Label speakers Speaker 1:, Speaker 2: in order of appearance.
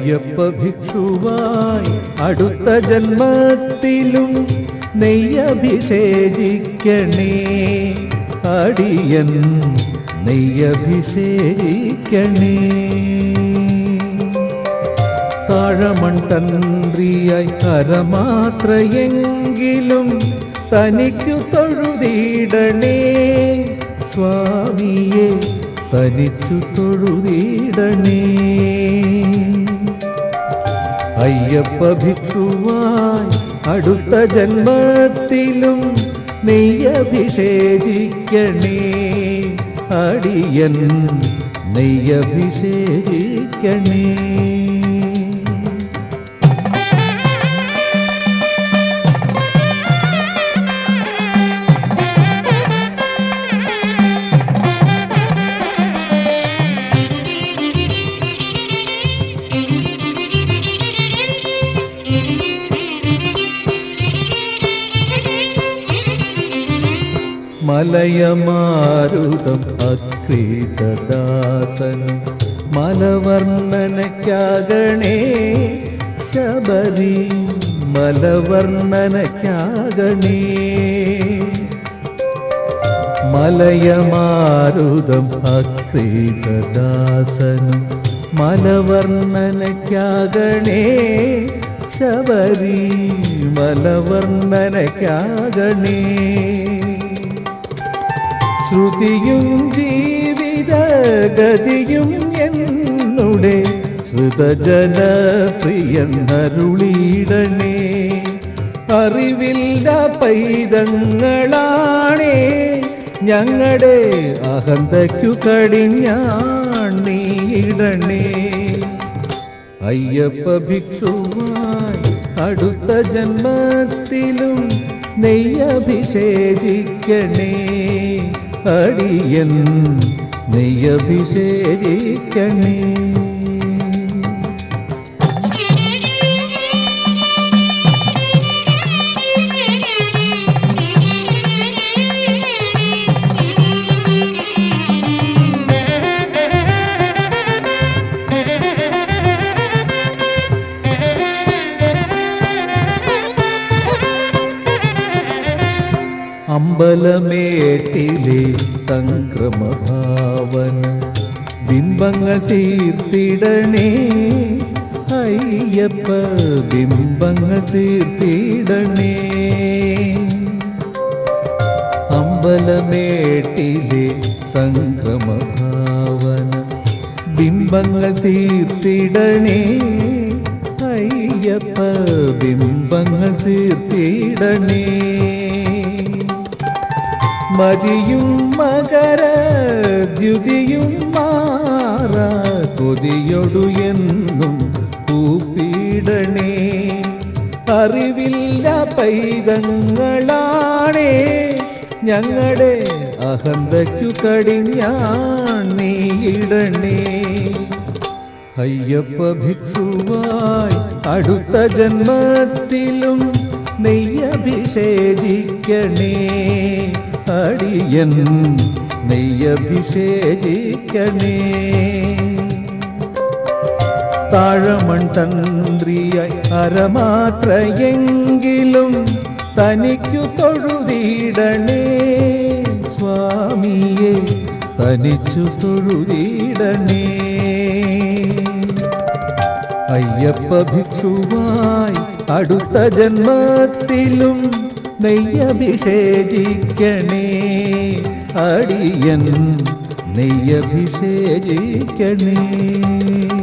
Speaker 1: അയ്യപ്പ ഭിക്ഷുവായി അടുത്ത ജന്മത്തിലും നെയ്യഭിഷേചിക്കണേ അടിയൻ നെയ്യഭിഷേചിക്കണേ താഴമൺ തന്ത്രിയായി അരമാത്രയെങ്കിലും തനിക്കു തൊഴുതിടണേ സ്വാമിയെ തനിച്ചു തൊഴുതിടണേ അയ്യപ്പ ഭിക്ഷുവായി അടുത്ത ജന്മത്തിലും നെയ്യഭിഷേചിക്കണേ അടിയൻ നെയ്യഭിഷേചിക്കണേ മലയമാരുതം അക്രീതദാസൻ മലവർണ്ണനയ്ക്കാകണേ ശബരി മലവർണ്ണനയ്ക്കാകണേ മലയമാരുതം അക്രീതദാസൻ മലവർണ്ണനയ്ക്കാകണേ ശബരി മലവർണ്ണനയ്ക്കാകണേ ശ്രുതിയും ജീവിത ഗതിയും എന്നുടെ ശ്രുതജനപ്രിയന്നരുളിയിടണേ അറിവില്ല പൈതങ്ങളാണേ ഞങ്ങളുടെ അഹന്തയ്ക്കു കടിഞ്ഞാൺ നീയിടണേ അയ്യപ്പ ഭിക്ഷുവായി അടുത്ത ജന്മത്തിലും നെയ്യഭിഷേചിക്കണേ അടിയൻ നെയ്യഭിഷേചിക്കണേ അമ്പലമേട്ടിലെ സംക്രമഭാവന ബിംബങ്ങൾ തീർത്തിടണേ അയ്യപ്പ ബിംബങ്ങൾ തീർത്തിടണേ അമ്പലമേട്ടിലെ സംക്രമഭാവന ബിംബങ്ങൾ തീർത്തിടണേ അയ്യപ്പ ബിംബങ്ങൾ തീർത്തിടണേ മതിയും മകര ദ്യുതിയും മാറ കൊതിയൊടു എന്നും കൂപ്പിടണേ അറിവില്ല പൈതങ്ങളാണേ ഞങ്ങളുടെ അഹന്തയ്ക്കു കടിഞ്ഞാൺ നീയിടണേ അയ്യപ്പ ഭിക്ഷുവായി അടുത്ത ജന്മത്തിലും നെയ്യഭിഷേചിക്കണേ അടിയൻ നെയ്യഭിഷേചിക്കണേ താഴമൺ തന്ത്രിയായി അരമാത്രയെങ്കിലും തനിക്കു തൊഴുതിടണേ സ്വാമിയെ തനിച്ചു തൊഴുതിടണേ അയ്യപ്പ ഭിക്ഷുവായി അടുത്ത ജന്മത്തിലും നെയ്യഭിഷേചിക്കണേ അടിയൻ നെയ്യഭിഷേചിക്കണേ